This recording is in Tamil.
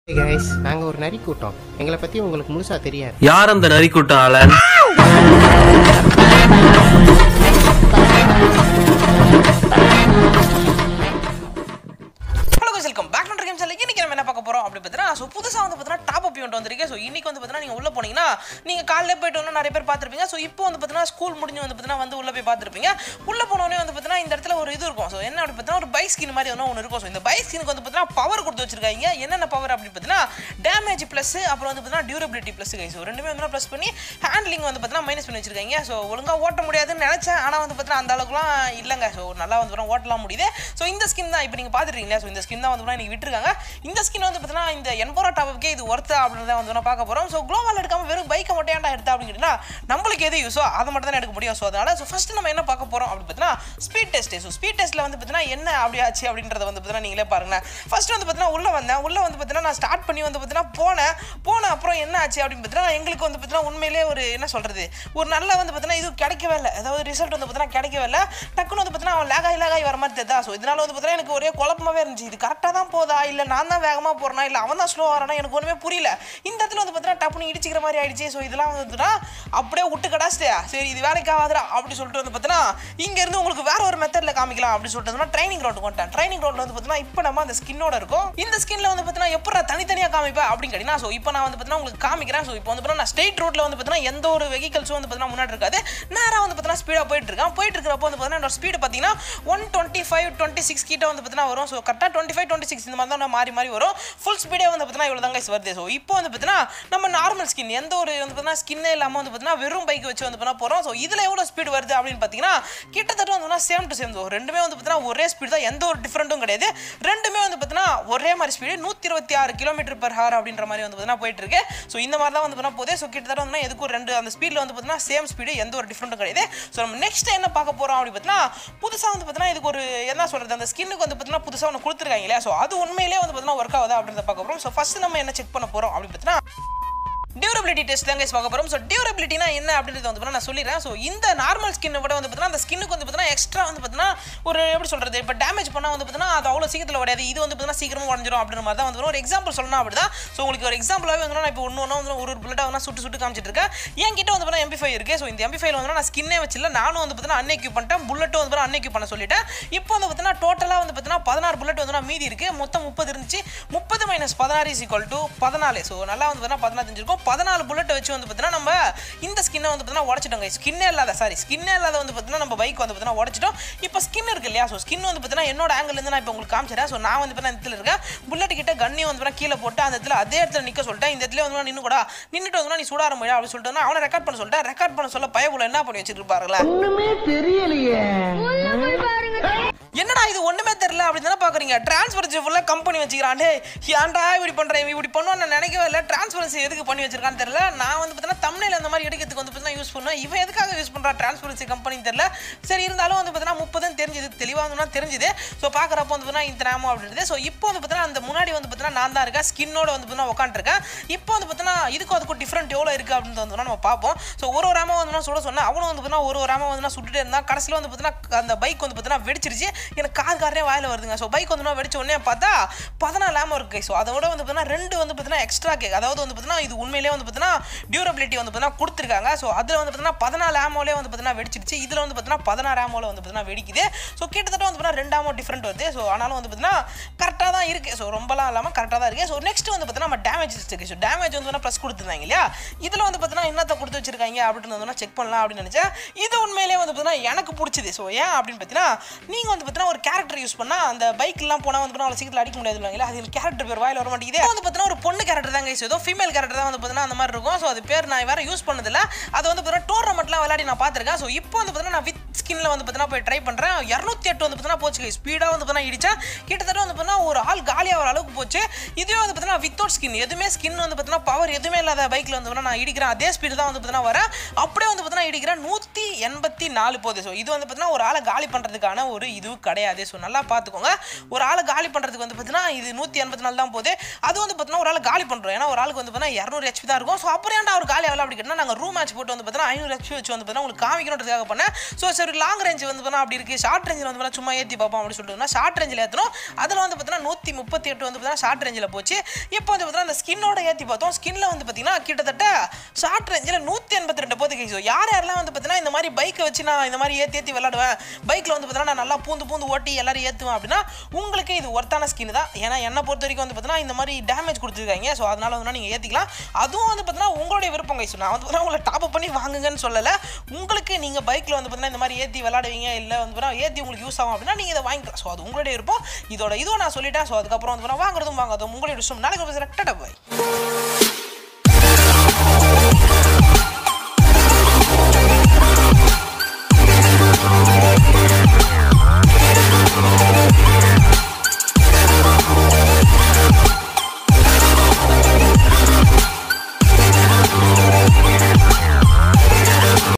கைஸ் நாங்கள் ஒரு நரி கூட்டம் எங்களை பற்றி உங்களுக்கு முழுசாக தெரியாது யார் அந்த நரிக்குட்டம் ஆளன் hello guys, welcome back to game channel இன்னைக்கு நம்ம என்ன பார்க்க போறோம் அப்படி பார்த்தீங்கன்னா ஸோ புதுசாக வந்து பார்த்தீங்கன்னா டாப் அப் ஈவெண்ட் வந்திருக்கு ஸோ இன்னைக்கு வந்து பார்த்தீங்கன்னா நீங்கள் உள்ள போனீங்கன்னா நீங்கள் காலையில போயிட்டு வந்து நிறைய பேர் பார்த்துருப்பீங்க ஸோ இப்போ வந்து பார்த்தீங்கன்னா ஸ்கூல் முடிஞ்சு வந்து பார்த்தீங்கன்னா வந்து உள்ள போய் பார்த்துருப்பீங்க உள்ள போனோடனே வந்து பார்த்தீங்கன்னா இந்த இடத்துல ஒரு இது இருக்கும் ஸோ என்ன அப்படி பார்த்தீங்கன்னா ஒரு பைக் ஸ்கின் மாதிரி ஒன்று ஒன்று இருக்கும் ஸோ இந்த பைக் ஸ்கினுக்கு வந்து பார்த்தீங்கன்னா பவர் கொடுத்து வச்சிருக்காங்க என்னென்ன பவர் அப்படி பார்த்தீங்கன்னா டேமேஜ் ப்ளஸ் அப்புறம் வந்து பார்த்தீங்கன்னா டியூரபிலிட்டி ப்ளஸ் கை ஸோ ரெண்டுமே வந்து ப்ளஸ் பண்ணி ஹேண்ட்லிங் வந்து பார்த்தீங்கன்னா மைனஸ் பண்ணி வச்சிருக்காங்க ஸோ ஒழுங்காக ஓட்ட முடியாதுன்னு நினச்சேன் ஆனால் வந்து பார்த்தீங்கன்னா அந்த அளவுக்குலாம் இல்லைங்க ஸோ நல்லா வந்து பார்த்தீங்கன்னா ஓட்டலாம் முடியுது ஸோ இந்த ஸ்கின் தான் இப்போ நீங்கள் பார்த்துருக்கீங்களா ஸோ இந்த ஸ்கின் தான் வந்து பார்த்தீங்கன்னா இன்னைக்கு விட்டுருக்காங்க இந்த ஸ்கின் வந்து பார்த்தீங்கன்னா இந்த என்போரா டாப்புக்கே இது ஒர்த்தா அப்படின்றத வந்து நான் பார்க்க போகிறோம் ஸோ குளோவால் எடுக்காம வெறும் பைக்கை மட்டும் ஏன்டா எடுத்தா அப்படின்னு கேட்டிங்கன்னா நம்மளுக்கு எது யூஸோ அதை மட்டும் தான் எடுக்க முடியும் ஸோ அதனால ஸோ ஃபஸ்ட் நம்ம என்ன பார்க்க போகிறோம் அப்படின்னு பார்த்தீங்கன்னா ஸ்பீட் டெஸ்ட் ஸோ ஸ்பீட் டெஸ்ட்டில் வந்து பார்த்தீங்கன்னா என்ன அப்படி ஆச்சு அப்படின்றத வந்து பார்த்தீங்கன்னா நீங்களே பாருங்களேன் ஃபர்ஸ்ட் வந்து பார்த்தீங்கன்னா உள்ளே வந்தேன் உள்ளே வந்து பார்த்தீங்கன்னா நான் ஸ்டார்ட் பண்ணி வந்து பார்த்தீங்கன்னா போனேன் போன அப்புறம் என்ன ஆச்சு அப்படின்னு பார்த்தீங்கன்னா எங்களுக்கு வந்து பார்த்தீங்கன்னா உண்மையிலேயே ஒரு என்ன சொல்கிறது ஒரு நல்ல வந்து பார்த்தீங்கன்னா இது கிடைக்கவே இல்லை அதாவது ரிசல்ட் வந்து பார்த்தீங்கன்னா கிடைக்கவே இல்லை டக்குன்னு வந்து பார்த்தீங்கன்னா அவன் லேகாய் லேகாய் வர மாதிரி தெரியுதா ஸோ இதனால வந்து பார்த்தீங்கன்னா எனக்கு ஒரே குழப்பமாவே இருந்துச்சு இது கரெக்டாக தான் போதா இல்லை நான் தான் வேகமாக போகிறேனா இல்லை அவன் தான் ஸ்லோ வரானா எனக்கு ஒன்றுமே புரியல இந்த இடத்துல வந்து பார்த்தீங்கன்னா டப்புனு இடிச்சிக்கிற மாதிரி ஆயிடுச்சு ஸோ இதெல்லாம் வந்து பார்த்தீங்கன்னா அப்படியே விட்டு கடாச்சிட்டியா சரி இது வேலைக்கு ஆகாதுடா அப்படி சொல்லிட்டு வந்து பார்த்தீங்கன்னா இங்கேருந்து உங்களுக்கு வேற ஒரு மெத்தடில் காமிக்கலாம் அப்படி சொல்லிட்டு ட்ரைனிங் ரவுண்டு கொண்டேன் ட்ரைனிங் ரவுண்டில் வந்து பார்த்தீங்கன்னா இப்போ நம்ம அந்த ஸ்கின்னோட இருக்கும் இந்த ஸ்கின்ல வந்து பார்த்தீங்கன்னா எப்படா தனித்தனியாக காமிப்பேன் அப்படின்னு கேட்டிங்கன்னா ஸோ இப்போ நான் வந்து பார்த்தீங்கன்னா உங்களுக்கு காமிக்கிறேன் ஸோ இப்போ வந்து பார்த்தீங்கன்னா நான் ஸ்ட்ரெயிட் ரோட்டில் வந்து பார்த்தீங்கன்னா எந்த ஒரு வெஹிக்கல்ஸும் வந்து பார்த்தீங்கன்னா முன்னாடி இருக்காது நேராக வந்து பார்த்தீங்கன்னா ஸ்பீடாக போயிட்டு இருக்கேன் போயிட்டு இருக்கிறப்போ வந்து பார்த்தீங்கன்னா என்னோட ஸ்பீடு பார்த்தீங்கன்னா one twenty five twenty six கிட்ட வந்து பார்த்தீங்கன்னா வரும் ஸோ கரெக்டாக டுவெண்ட்டி ஃபைவ் டுவெண்ட்டி சிக்ஸ் இந்த மாதிரி தான் மாறி மாறி வரும் ஃபுல் ஸ்பீடே வந்து பார்த்தீங்கன்னா இவ்வளோ தாங்க வருது ஸோ இப்போ வந்து பார்த்தீங்கன்னா நம்ம நார்மல் ஸ்கின் எந்த ஒரு வந்து பார்த்தீங்கன்னா ஸ்கின்னே இல்லாமல் வந்து பார்த்தீங்கன்னா வெறும் பைக் வச்சு வந்து பார்த்தீங்கன்னா போகிறோம் ஸோ இதில் எவ்வளோ ஸ்பீடு வருது அப்படின்னு பார்த்தீங்கன்னா கிட்டத்தட்ட வந்து சேம் டு சேம் ரெண்டுமே வந்து பார்த்தீங்கன்னா ஒரே ஸ்பீடு தான் எந்த ஒரு டிஃப்ரெண்ட்டும் கிடையாது ரெண்டுமே வந்து பார்த்தீங்கன்னா ஒரே மாதிரி ஸ்பீடு நூற்றி இருபத்தி ஆறு கிலோமீட்டர் பெர் ஹார் அப்படின்ற மாதிரி வந்து பார்த்தீங்கன்னா போயிட்டு இருக்கு ஸோ இந்த மாதிரி தான் வந்து பார்த்தீங்கன்னா போதே ஸோ கிட்டத்தட்ட வந்து எதுக்கும் ரெண்டு அந்த ஸ்பீடில் வந்து பார்த்தீங்கன்னா சேம் ஸ்பீடு எந்த ஒரு டிஃப்ரெண்ட்டும் கிடையாது ஸோ நம்ம நெக்ஸ்ட் என்ன பார்க்க போகிறோம் அப்படின்னு பார்த்தீங்கன்னா புதுசாக வந்து பார்த்தீங்கன்னா இதுக்கு ஒரு என்ன சொல்கிறது அந்த ஸ்கின்னுக்கு வந்து பார்த்தீங்கன்னா புதுசாக ஒன்று கொடுத்துருக்காங்க இல்லையா ஸோ அது உண்மையிலேயே வந்து பார்த்தீங்கன்னா ஒர்க் ஆகுதா அப்படின்றத பார்க்க போகிறோம் ஸோ ஃபஸ்ட் நம்ம என்ன செக் பண்ண போகிறோம் அப்படின்னு பார்த்தீங்கன்னா டியூரபிலிட்டி டெஸ்ட் தான் கைஸ் பார்க்க போகிறோம் ஸோ டியூரபிலிட்டினா என்ன அப்படின்றத வந்து பார்த்தீங்கன்னா நான் சொல்லிடுறேன் ஸோ இந்த நார்மல் ஸ்கின்னை விட வந்து பார்த்தீங்கன்னா அந்த ஸ்கின்னுக்கு வந்து பார்த்தீங்கன்னா எக்ஸ்ட்ரா வந்து பார்த்தீங்கன்னா ஒரு எப்படி சொல்கிறது இப்போ டேமேஜ் பண்ணால் வந்து பார்த்தீங்கன்னா அது அவ்வளோ சீக்கிரத்தில் உடையாது இது வந்து பார்த்தீங்கன்னா சீக்கிரமாக உடஞ்சிரும் அப்படின்ற மாதிரி தான் வந்து ஒரு எக்ஸாம்பிள் சொல்லணும் அப்படி தான் ஸோ உங்களுக்கு ஒரு எக்ஸாம்பிளாகவே வந்து நான் இப்போ ஒன்று ஒன்று வந்து ஒரு ஒரு புல்லட்டாக வந்து சுட்டு சுட்டு காமிச்சிட்டு இருக்கேன் என்கிட்ட வந்து பார்த்தீங்கன்னா எம்பி ஃபைவ் இருக்குது ஸோ இந்த எம்பி ஃபைவ் வந்து நான் ஸ்கின்னே வச்சில்ல நானும் வந்து பார்த்தீங்கன்னா அன்னைக்கு பண்ணிட்டேன் புல்லட்டும் வந்து பார்த்தீங்கன்னா அன்னைக்கு பண்ண சொல்லிட்டேன் இப்போ வந்து பார்த்தீங்கன்னா டோட்டலாக வந்து பார்த்தீங்கன்னா பதினாறு புல்லட் வந்து நான் மீதி இருக்குது மொத்தம் முப்பது இருந்துச்சு முப்பது மைனஸ் பதினாறு இஸ் ஈக்குவல் டு பதினாலு ஸோ நல்லா வந்து பார்த்தீங்கன்னா பதினாறு இருக்கும் பதினாலு புல்லட் வச்சு வந்து பார்த்தீங்கன்னா நம்ம இந்த ஸ்கின்னை வந்து பார்த்தீங்கன்னா உடச்சிட்டோங்க ஸ்கின்னே இல்லாத சாரி ஸ்கின்னே இல்லாத வந்து பார்த்தீங்கன்னா நம்ம பைக் வந்து பார்த்தீங்கன்னா உடச்சிட்டோம் இப்போ ஸ்கின் இருக்கு இல்லையா ஸோ ஸ்கின் வந்து பார்த்தீங்கன்னா என்னோட ஆங்கிலேருந்து நான் இப்போ உங்களுக்கு காமிச்சிடறேன் ஸோ நான் வந்து பார்த்தீங்கன்னா இந்த இடத்துல இருக்கேன் புல்லட் கிட்ட கண்ணி வந்து பார்த்தீங்கன்னா கீழே போட்டு அந்த இடத்துல அதே இடத்துல நிற்க சொல்லிட்டேன் இந்த இடத்துல வந்து நின்று கூட நின்றுட்டு வந்து நீ சுடார முடியாது அப்படின்னு சொல்லிட்டு வந்து அவனை ரெக்கார்ட் பண்ண சொல்லிட்டேன் ரெக்கார்ட் பண்ண சொல்ல பயபுல என்ன பண்ணி வச்சிருப்பாருங்களா ஒண்ணுமே தெரியலையே என்னடா இது ஒண்ணுமே தெரியல அப்படின்னு தானே பாக்குறீங்க டிரான்ஸ்பரன்சி ஃபுல்லா கம்பெனி வச்சுக்கிறான் டே ஏன்டா இப்படி பண்றேன் இவன் இப்படி பண்ணுவான்னு நான் நினைக்கவே இல்லை டிரான்ஸ்பரன்சி எதுக்கு பண்ணி வச்சிருக்கான்னு தெரியல நான் வந்து பார்த்தீங்கன்னா தமிழில் அந்த மாதிரி எடுக்கிறதுக்கு வந்து பார்த்தீங்கன்னா யூஸ் பண்ணுவேன் இவன் எதுக்காக யூஸ் பண்றா டிரான்ஸ்பரன்சி கம்பெனின்னு தெரியல சரி இருந்தாலும் வந்து பார்த்தீங்கன்னா முப்பதுன்னு தெரிஞ்சுது தெளிவாக வந்து தெரிஞ்சுது ஸோ பார்க்குறப்போ வந்து பார்த்தீங்கன்னா இந்த நாமோ அப்படின்றது ஸோ இப்போ வந்து பார்த்தீங்கன்னா அந்த முன்னாடி வந்து பார்த்தீங்கன்னா நான் தான் இருக்கேன் ஸ்கின்னோட வந்து பார்த்தீங்கன்னா உட்காந்துருக்கேன் இப்போ வந்து பார்த்தீங்கன்னா இதுக்கும் அதுக்கும் டிஃப்ரெண்ட் எவ்வளோ இருக்குது அப்படின்னு வந்து நம்ம பார்ப்போம் ஸோ ஒரு ஒரு ஆமா வந்து சுட சொன்னேன் அவனும் வந்து பார்த்தீங்கன்னா ஒரு ஒரு ஆமா வந்து சுட்டுட்டே இருந்தான் கடைசியில் வந்து பார்த்தீங்கன்னா அந்த பைக் வந்து பார்த்தீங்கன்னா வெடிச்சிருச்சு எனக்கு கார் காரே வாயில வருதுங்க ஸோ பைக் வந்து வெடிச்ச உடனே பார்த்தா பதினாலு ஆமோ இருக்கு ஸோ அதோட வந்து பார்த்தீங்கன்னா ரெண்டு வந்து பார்த்தீங்கன்னா எக்ஸ்ட்ரா கேக் அதாவது வந்து பார்த்தீங்கன்னா இது உண்மையிலேயே வந்து பார்த்தீங்கன்னா டியூரபிலிட்டி வந்து பார்த்தீங்கன்னா கொடுத்துருக்காங்க ஸோ அதில் வந்து பார்த்தீங்கன்னா பதினாலு ஆமோலே வந்து பார்த்தீங்கன்னா வெடிச்சிருச்சு இதில் வந்து பார்த்தீங்கன்னா பதினாறு ஆமோல வந்து பார்த்தீங்கன்னா வெடிக்குது ஸோ கிட்டத்தட்ட வந்து பார்த்தீங்கன்னா ரெண்டு ஆமோ டிஃப்ரெண்ட் வருது ஸோ ஆனாலும் வந்து பார்த்தீங்கன்னா கரெக்டாக தான் இருக்குது ஸோ ரொம்பலாம் இல்லாமல் கரெக்டாக தான் இருக்குது ஸோ நெக்ஸ்ட் வந்து பார்த்தீங்கன்னா நம்ம டேமேஜ் இருக்குது ஸோ டேமேஜ் வந்து ப்ளஸ் கொடுத்துருந்தாங்க இல்லையா இதில் வந்து பார்த்தீங்கன்னா என்னத்தை கொடுத்து வச்சிருக்காங்க அப்படின்னு வந்து செக் பண்ணலாம் அப்படின்னு நினச்சேன் இது உண்மையிலேயே வந்து பார்த்தீங்கன்னா எனக்கு பிடிச்சது ஸோ ஏன் அப்படின்னு பார்த்தீங்கன்னா நீங்கள் வந்து பார்த்தீங்கன்னா ஒரு கேரக்டர் யூஸ் பண்ணால் அந்த பைக்லாம் போனால் வந்து பார்த்தீங்கன்னா அவ்வளோ சீக்கிரத்தில் அடிக்க முடியாது இல்லைங்களா அது கேரக்டர் பேர் வாயில் வர மாட்டேங்குது இது வந்து பார்த்தீங்கன்னா ஒரு பொண்ணு கேரக்டர் தான் கைஸ் ஏதோ ஃபீமேல் கேரக்டர் தான் வந்து பார்த்தீங்கன்னா அந்த மாதிரி இருக்கும் ஸோ அது பேர் நான் வேற யூஸ் பண்ணதில்ல அது வந்து பார்த்தீங்கன்னா டோர்னமெண்ட்லாம் விளையாடி நான் பார்த்துருக்கேன் ஸோ இப்போ வந்து பார்த்தீங்கன்னா நான் வித் ஸ்கின்ல வந்து பார்த்தீங்கன்னா போய் ட்ரை பண்ணுறேன் இரநூத்தி எட்டு வந்து பார்த்தீங்கன்னா போச்சு ஸ்பீடாக வந்து பார்த்தீங்கன்னா இடிச்சேன் கிட்டத்தட்ட வந்து பார்த்தீங்கன்னா ஒரு ஆள் காலியாக வர அளவுக்கு போச்சு இதுவே வந்து பார்த்தீங்கன்னா வித்தவுட் ஸ்கின் எதுவுமே ஸ்கின் வந்து பார்த்தீங்கன்னா பவர் எதுவுமே இல்லாத பைக்கில் வந்து பார்த்தீங்கன்னா நான் இடிக்கிறேன் அதே ஸ்பீடு தான் வந்து பார்த்தீங்கன்னா வரேன் அப்படியே வந்து பார்த்தீங்கன்னா இடிக்கிறேன் நூற்றி எண்பத்தி நாலு போகுது ஸோ இது வந்து பார்த்தீங்கன்னா ஒரு ஆளை காலி பண்ணுறதுக்கான ஒரு இது கிடையாது ஸோ நல்லா பார்த்துக்கோங்க ஒரு ஆளை காலி பண்ணுறதுக்கு வந்து பார்த்தீங்கன்னா இது நூற்றி எண்பத்தி நாலு தான் போகுது அது வந்து பார்த்தீங்கன்னா ஒரு ஆள் காலி பண்ணுறோம் ஏன்னா ஒரு ஆளுக்கு வந்து பார்த்தீங்கன்னா இரநூறு ஹெச்பி தான் இருக்கும் ஸோ அப்புறம் ஏன்டா அவர் காலி ஆகல அப்படி கேட்டால் நாங்கள் ரூம் மேட்ச் போட்டு வந்து பார்த்தீங்கன்னா ஐநூறு ஹெச்பி வச்சு வந்து பார்த்தீங்கன்னா உங்களுக்கு காமிக்கணுன்றதுக்காக பண்ணேன் ஸோ சரி லாங் ரேஞ்ச் வந்து பார்த்தீங்கன்னா அப்படி இருக்குது ஷார்ட் ரேஞ்சில் வந்து பார்த்தீங்கன்னா சும்மா ஏற்றி பார்ப்போம் அப்படின்னு சொல்லிட்டுனா ஷார்ட் ரேஞ்சில் ஏற்றணும் அதில் வந்து பார்த்தீங்கன்னா நூற்றி முப்பத்தி எட்டு வந்து பார்த்தீங்கன்னா ஷார்ட் ரேஞ்சில் போச்சு இப்போ வந்து பார்த்தீங்கன்னா அந்த ஸ்கின்னோட ஏற்றி பார்த்தோம் ஸ்கின்ல வந்து பார்த்தீங்கன்னா கிட்டத்தட்ட ஷார்ட் ரேஞ்சில் நூற்றி எண்பத்தி ரெண்டு போது கேட்கும் யார் யாரெல்லாம் வந்து பார்த்தீங்கன்னா இந்த மாதிரி பைக்கை வச்சு நான் இந்த மாதிரி ஏற்றி ஏற்றி விளாடுவேன் பைக்கில் வந்து பார்த்தீங்கன்னா நான் நல்லா பூந்து பூந்து ஓட்டி எல்லாரும் ஏற்றுவேன் அப்படின்னா உங்களுக்கு இது ஒர்த்தான ஸ்கின் தான் ஏன்னா என்னை பொறுத்த வரைக்கும் வந்து பார்த்தீங்கன்னா இந்த மாதிரி டேமேஜ் கொடுத்துருக்காங்க ஸோ அதனால வந்து நீங்கள் ஏற்றிக்கலாம் அதுவும் வந்து பார்த்தீங்கன்னா உங்களுடைய விருப்பம் கைஸ் நான் வந்து பார்த்தீங்கன்னா உங்களை டாப் பண்ணி வாங்குங்கன்னு சொல்லலை உங்களுக்கு நீங்கள் பைக்கில் வந்து பார்த்தீங்கன்னா இந்த மாதிரி ஏற்றி விளாடுவீங்க இல்லை வந்து பார்த்தீங்கன்னா ஏற்றி உங்களுக்கு யூஸ் ஆகும் அப்படின்னா நீங்கள் இதை வாங்கிக்கலாம் ஸோ அது உங்களுடைய விருப்பம் இதோட இதுவும் நான் சொல்லிட்டேன் ஸோ அதுக்கப்புறம் வந்து பார்த்தீங்கன்னா வாங்குறதும் வாங்காதும் உங்களுடைய விஷயம் நாளைக்கு பேசுகிறேன் டட்டா பாய் Thank